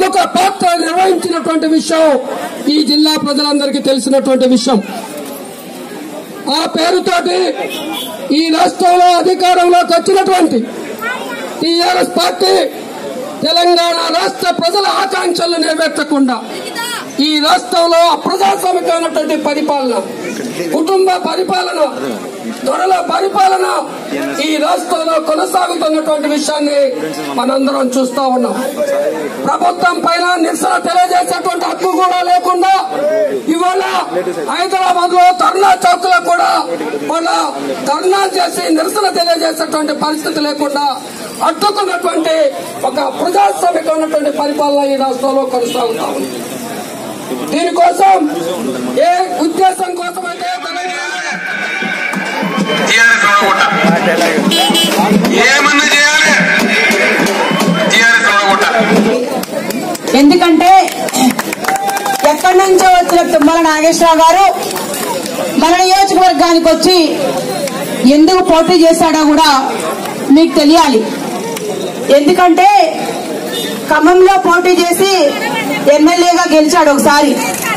ప్రముఖ పాత్ర నిర్వహించినటువంటి విషయం ఈ జిల్లా ప్రజలందరికీ తెలిసినటువంటి విషయం ఆ పేరుతోటి ఈ రాష్ట్రంలో అధికారంలోకి వచ్చినటువంటి టీఆర్ఎస్ పార్టీ తెలంగాణ రాష్ట్ర ప్రజల ఆకాంక్షలు నెరవేర్చకుండా ఈ రాష్ట్రంలో అప్రజాస్వామికమైనటువంటి పరిపాలన కుటుంబ పరిపాలన దొరల పరిపాలన ఈ రాష్ట్రంలో కొనసాగుతున్నటువంటి విషయాన్ని మనందరం చూస్తా ఉన్నాం ప్రభుత్వం పైన నిరసన తెలియజేసేటువంటి హక్కు కూడా లేకుండా ఇవాళ హైదరాబాద్ లో ధర్నా చౌక్ లో కూడా వాళ్ళ ధర్నా చేసి నిరసన తెలియజేసేటువంటి పరిస్థితి లేకుండా అడ్డుకున్నటువంటి ఒక ప్రజాస్వామికమైనటువంటి పరిపాలన ఈ రాష్ట్రంలో కొనసాగుతా ఉంది దీనికోసం ఏ ఉద్దేశం కోసమైతే తెలంగాణ టీఆర్ఎస్ ఓడగొట్టాలి ఏమన్నా చేయాలి టీఆర్ఎస్ ఓడగొట్టాలి ఎందుకంటే ఎక్కడి నుంచో వచ్చిన తుమ్మల నాగేశ్వరరావు గారు మన నియోజకవర్గానికి వచ్చి ఎందుకు పోటీ చేశాడో కూడా మీకు తెలియాలి ఎందుకంటే ఖమ్మంలో పోటీ చేసి ఎమ్మెల్యేగా గెలిచాడు ఒకసారి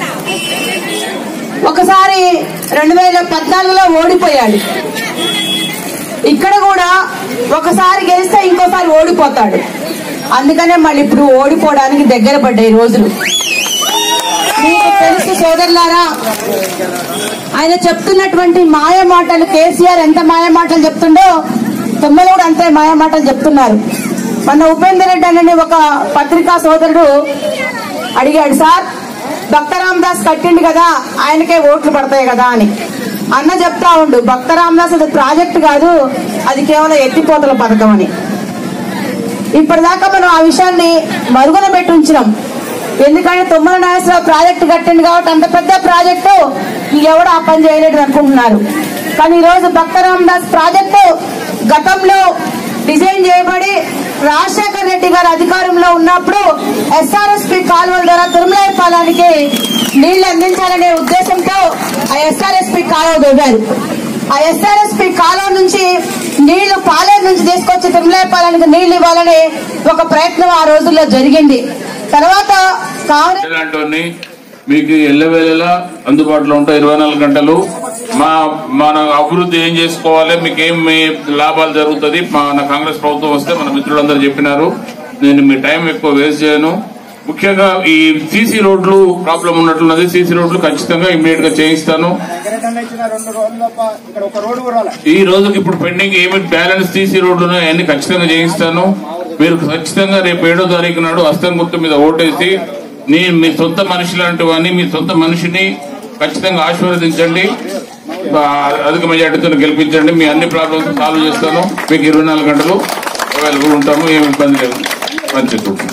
ఒకసారి రెండు వేల పద్నాలుగులో ఓడిపోయాడు ఇక్కడ కూడా ఒకసారి గెలిస్తే ఇంకోసారి ఓడిపోతాడు అందుకనే మళ్ళీ ఇప్పుడు ఓడిపోవడానికి దగ్గర పడ్డాయి రోజులు మీకు తెలుసు సోదరులారా ఆయన చెప్తున్నటువంటి మాయ మాటలు కేసీఆర్ ఎంత మాయ మాటలు చెప్తుండో తుమ్మలు కూడా అంతే మాయ మాటలు చెప్తున్నారు మన ఉపేందర్ రెడ్డి అనే ఒక పత్రికా సోదరుడు అడిగాడు సార్ భక్తరామ్ దాస్ కట్టిండు కదా ఆయనకే ఓట్లు పడతాయి కదా అని అన్న చెప్తా ఉండు భక్తరామ్ దాస్ అది ప్రాజెక్ట్ కాదు అది కేవలం ఎత్తిపోతల పథకం అని ఇప్పటిదాకా మనం ఆ విషయాన్ని మరుగున పెట్టి ఉంచినాం ఎందుకంటే తుమ్మల నాగేశ్వరరావు ప్రాజెక్టు కట్టింది కాబట్టి అంత పెద్ద ప్రాజెక్టు ఎవడు ఆ పని చేయలేడు అనుకుంటున్నారు కానీ ఈ రోజు భక్తరామ్ దాస్ ప్రాజెక్టు గతంలో డిజైన్ చేయబడి రాజశేఖర్ రెడ్డి గారు అధికారంలో ఉన్నప్పుడు ఎస్ఆర్ఎస్పి కాలువల ద్వారా తిరుమలపాలానికి నీళ్లు అందించాలనే ఉద్దేశంతో ఆ ఎస్ఆర్ఎస్పి కాలువ దొవ్వారు ఆ ఎస్ఆర్ఎస్పి కాలువ నుంచి నీళ్లు పాలేరు నుంచి తీసుకొచ్చి తిరుమలపాలానికి నీళ్లు ఇవ్వాలని ఒక ప్రయత్నం ఆ రోజుల్లో జరిగింది తర్వాత కాంగ్రెస్ ఇలాంటివన్నీ మీకు ఎల్లవేళలా అందుబాటులో ఉంటాయి ఇరవై నాలుగు గంటలు మా మన అభివృద్ధి ఏం చేసుకోవాలి మీకు ఏం మీ లాభాలు జరుగుతుంది మన కాంగ్రెస్ ప్రభుత్వం వస్తే మన మిత్రులందరూ చెప్పినారు నేను మీ టైం ఎక్కువ వేస్ట్ చేయను ముఖ్యంగా ఈ సీసీ రోడ్లు ప్రాబ్లం ఉన్నట్లున్నది సీసీ రోడ్లు ఖచ్చితంగా ఇమీడియట్ గా చేయిస్తాను ఎక్కడెక్కడ ఇచ్చిన రెండు రోజుల ఇక్కడ ఒక రోడ్డు కూడా రాలే. ఈ రోజుకి ఇప్పుడు పెండింగ్ ఏమి బ్యాలెన్స్ తీసి రోడ్లు ఉన్నాయో అన్ని ఖచ్చితంగా చేయిస్తాను మీరు ఖచ్చితంగా రేపు ఏడో తారీఖు నాడు హస్తం గుర్తు మీద ఓటేసి నీ మీ సొంత మనిషి లాంటి వాడిని మీ సొంత మనిషిని ఖచ్చితంగా ఆశీర్వదించండి ఆ, అధిక మెజార్టీతో గెలిపించండి మీ అన్ని ప్రాబ్లమ్స్ సాల్వ్ చేస్తాను మీకు ఇరవై నాలుగు గంటలు అవైలబుల్ ఉంటాము ఏమి ఇబ్బంది లేదు అని చెప్పుకుంటాను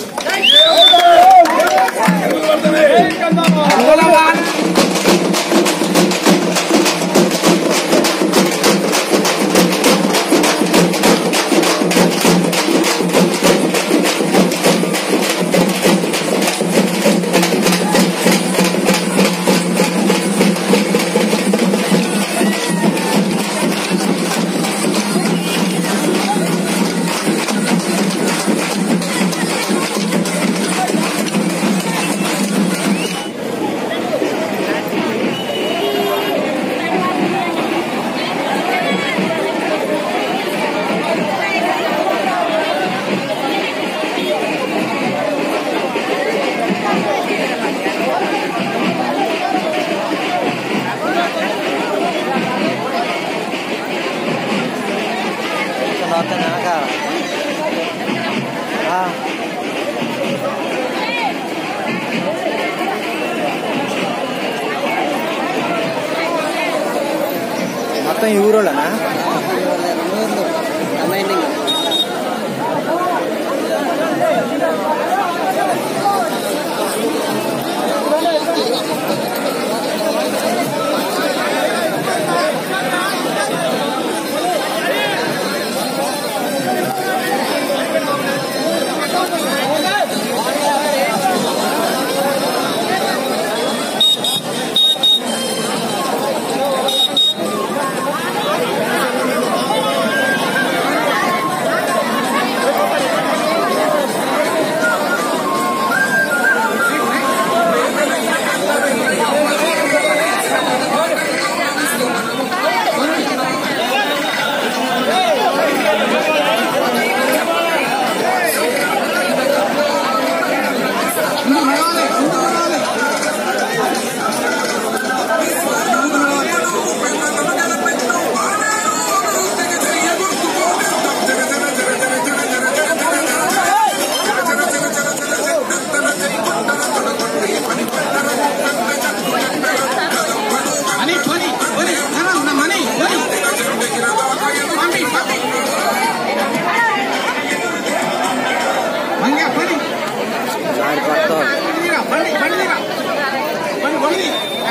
మొత్తం ఈ ఊరోళ్ళనా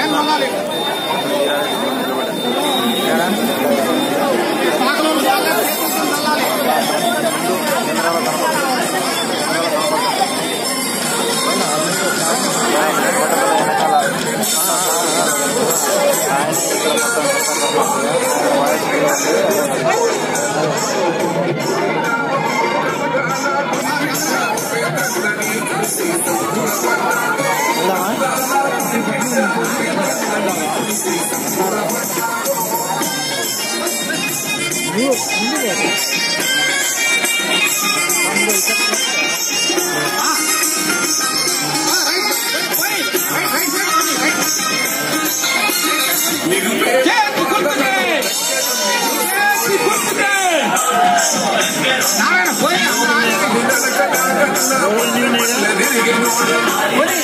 పోయి